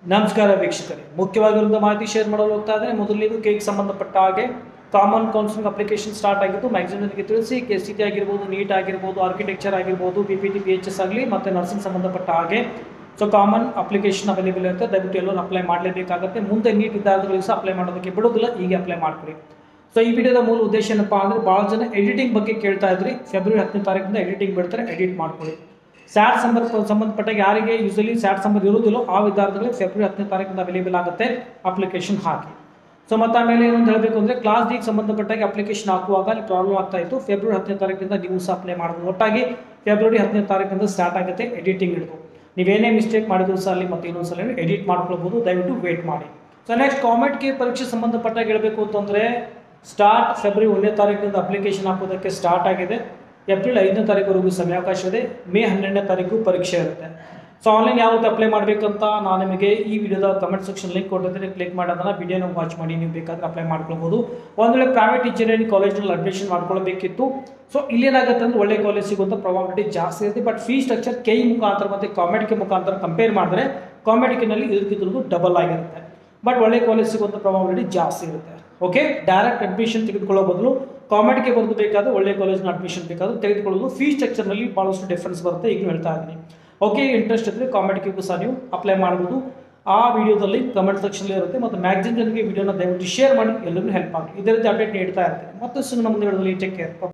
ನಮಸ್ಕಾರ ವೀಕ್ಷಕರೇ ಮುಖ್ಯವಾಗಿರುವಂಥ ಮಾಹಿತಿ ಶೇರ್ ಮಾಡಲು ಹೋಗ್ತಾ ಇದ್ದಾರೆ ಮೊದಲಿಗೆ ಕೇಕ್ ಸಂಬಂಧಪಟ್ಟ ಹಾಗೆ ಕಾಮನ್ ಕೌನ್ಸಿಲಿಂಗ್ ಅಪ್ಲಿಕೇಶನ್ ಸ್ಟಾರ್ಟ್ ಆಗಿದ್ದು ಮ್ಯಾಕ್ಸಿಮಮ್ಗೆ ತಿಳಿಸಿ ಕೆ ಸಿ ಟಿ ಆಗಿರ್ಬೋದು ನೀಟ್ ಆಗಿರ್ಬೋದು ಆರ್ಕಿಟೆಕ್ಚರ್ ಆಗಿರ್ಬೋದು B P T P H S ಆಗಲಿ ಮತ್ತು ನರ್ಸಿಂಗ್ ಸಂಬಂಧಪಟ್ಟ ಹಾಗೆ ಸೊ ಕಾಮನ್ ಅಪ್ಲಿಕೇಶನ್ ಅವೈಲೇಬಲ್ ಇರುತ್ತೆ ದಯವಿಟ್ಟು ಎಲ್ಲರೂ ಅಪ್ಲೈ ಮಾಡಲೇಬೇಕಾಗುತ್ತೆ ಮುಂದೆ ನೀಟ್ ವಿದ್ಯಾರ್ಥಿಗಳಿಗೆ ಸಹ ಅಪ್ಲೈ ಮಾಡೋದಕ್ಕೆ ಬಿಡೋದಿಲ್ಲ ಈಗ ಅಪ್ಲೈ ಮಾಡ್ಕೊಳ್ಳಿ ಸೊ ಈ ವಿಡಿಯೋದ ಮೂಲ ಉದ್ದೇಶ ಏನಪ್ಪಾ ಅಂದರೆ ಭಾಳ ಜನ ಎಡಿಟಿಂಗ್ ಬಗ್ಗೆ ಕೇಳ್ತಾ ಇದ್ರಿ ಫೆಬ್ರವರಿ ಹತ್ತನೇ ತಾರೀಕಿಂದ ಎಡಿಟಿಂಗ್ ಬಿಡ್ತಾರೆ ಎಡಿಟ್ ಮಾಡ್ಕೊಳ್ಳಿ ಸ್ಯಾಟ್ ಸಂಬಂಧ ಸಂಬಂಧಪಟ್ಟ ಯಾರಿಗೆ ಯೂಸಲಿ ಸ್ಯಾಟ್ ಸಂಬಂಧ ಇರುವುದಿಲ್ಲೋ ಆ ವಿದ್ಯಾರ್ಥಿಗಳಿಗೆ ಫೆಬ್ರವರಿ ಹತ್ತನೇ ತಾರೀಕಿಂದ ಅವೈಲೇಬಲ್ ಆಗುತ್ತೆ ಅಪ್ಲಿಕೇಶನ್ ಹಾಕಿ ಸೊ ಮತ್ತೆ ಆಮೇಲೆ ಏನಂತ ಹೇಳಬೇಕು ಅಂದರೆ ಕ್ಲಾಸ್ ಡಿಗೆ ಸಂಬಂಧಪಟ್ಟಾಗಿ ಅಪ್ಲಿಕೇಶನ್ ಹಾಕುವಾಗ ಅಲ್ಲಿ ಪ್ರಾಬ್ಲಮ್ ಆಗ್ತಾ ಇತ್ತು ಫೆಬ್ರವರಿ ಹತ್ತನೇ ತಾರೀಕಿಂದ ನೀವು ಸಹ ಅಪ್ಲೈ ಮಾಡ್ಬೋದು ಒಟ್ಟಾಗಿ ಫೆಬ್ರವರಿ ಹತ್ತನೇ ತಾರೀಕಿಂದ ಸ್ಟಾರ್ಟ್ ಆಗುತ್ತೆ ಎಡಿಟಿಂಗ್ ಹಿಡಿದು ನೀವೇನೇ ಮಿಸ್ಟೇಕ್ ಮಾಡಿದ್ರು ಸಹ ಅಲ್ಲಿ ಮತ್ತೆ ಇನ್ನೊಂದು ಸಲ ಎಡಿಟ್ ಮಾಡ್ಕೊಳ್ಬೋದು ದಯವಿಟ್ಟು ವೇಟ್ ಮಾಡಿ ಸೊ ನೆಕ್ಸ್ಟ್ ಕಾಮೆಂಟ್ಗೆ ಪರೀಕ್ಷೆ ಸಂಬಂಧಪಟ್ಟಾಗ ಹೇಳಬೇಕು ಅಂತಂದರೆ ಸ್ಟಾರ್ಟ್ ಫೆಬ್ರವರಿ ಒಂದನೇ ತಾರೀಕಿನಿಂದ ಅಪ್ಲಿಕೇಶನ್ ಹಾಕೋದಕ್ಕೆ ಸ್ಟಾರ್ಟ್ ಆಗಿದೆ ಏಪ್ರಿಲ್ ಐದನೇ ತಾರೀಕುವರೆಗೂ ಸಮಯಾವಕಾಶ ಇದೆ ಮೇ ಹನ್ನೆರಡನೇ ತಾರೀಕು ಪರೀಕ್ಷೆ ಇರುತ್ತೆ ಸೊ ಆನ್ಲೈನ್ ಯಾವತ್ತು ಅಪ್ಲೈ ಮಾಡಬೇಕಂತ ನಾನು ನಿಮಗೆ ಈ ವಿಡಿಯೋದ ಕಮೆಂಟ್ ಸೆಕ್ಷನ್ ಲಿಂಕ್ ಕೊಟ್ಟಿದ್ದೀನಿ ಕ್ಲಿಕ್ ಮಾಡಿ ಅದನ್ನು ವಿಡಿಯೋನ ವಾಚ್ ಮಾಡಿ ನೀವು ಬೇಕಾದ್ರೆ ಅಪ್ಲೈ ಮಾಡ್ಕೊಳ್ಬೋದು ಒಂದು ವೇಳೆ ಪ್ರೈವೇಟ್ ಇಂಜಿನಿಯರಿಂಗ್ ಕಾಲೇಜ್ನಲ್ಲಿ ಅಡ್ಮಿಷನ್ ಮಾಡ್ಕೊಳ್ಬೇಕಿತ್ತು ಸೊ ಇಲ್ಲೇನಾಗುತ್ತೆ ಅಂದ್ರೆ ಒಳ್ಳೆ ಕಾಲೇಜ್ ಸಿಗುವಂಥ ಪ್ರಾಬಬಿಲಿಟಿ ಜಾಸ್ತಿ ಇರುತ್ತೆ ಬಟ್ ಫೀ ಸ್ಟ್ರಕ್ಚರ್ ಕೈ ಮುಖಾಂತರ ಮತ್ತು ಕಾಮೆಡಿಕೆ ಮುಖಾಂತರ ಕಂಪೇರ್ ಮಾಡಿದ್ರೆ ಕಾಮೆಡಿಕಿನಲ್ಲಿ ಇದಕ್ಕಿದ್ರದ್ದು ಡಬಲ್ ಆಗಿರುತ್ತೆ ಬಟ್ ಒಳ್ಳೆ ಕಾಲೇಜ್ ಸಿಗುವಂಥ ಪ್ರಾಬಬಿಲಿಟಿ ಜಾಸ್ತಿ ಇರುತ್ತೆ ಓಕೆ ಡೈರೆಕ್ಟ್ ಅಡ್ಮಿಷನ್ ತೆಗೆದುಕೊಳ್ಳೋ ಬದಲು ಕಾಮೆಡಿಗೆ ಬರೆದು ಬೇಕಾದ್ರೆ ಒಳ್ಳೆ ಕಾಲೇಜ್ನ ಅಡ್ಮಿಷನ್ ಬೇಕಾದ್ರೆ ತೆಗೆದುಕೊಳ್ಳೋದು ಫೀ ಸ್ಟ್ರಕ್ಚರ್ನಲ್ಲಿ ಭಾಳಷ್ಟು ಡಿಫ್ರೆನ್ಸ್ ಬರುತ್ತೆ ಈಗ ಹೇಳ್ತಾ ಇದ್ದೀನಿ ಓಕೆ ಇಂಟ್ರೆಸ್ಟ್ ಇದ್ದರೆ ಕಾಮೆಡಿಗೂ ಸಹ ನೀವು ಅಪ್ಲೈ ಮಾಡ್ಬೋದು ಆ ವಿಡಿಯೋದಲ್ಲಿ ಕಮೆಂಟ್ ಸೆಕ್ಷನ್ ಇರುತ್ತೆ ಮತ್ತು ಮ್ಯಾಕ್ಸಿಮಮ್ ಜನರಿಗೆ ವಿಡಿಯೋನ ದಯವಿಟ್ಟು ಶೇರ್ ಮಾಡಿ ಎಲ್ಲರಿಗೂ ಹೆಲ್ಪ್ ಆಗಿ ಇದೇ ರೀತಿ ಅಪ್ಡೇಟ್ ನೀಡ್ತಾ ಇರ್ತೀನಿ ಮತ್ತಷ್ಟು ನಮ್ಮ ಮುಂದೆ ವಿಡಿಯೋದಲ್ಲಿ ಟೇಕ್ ಕೇರ್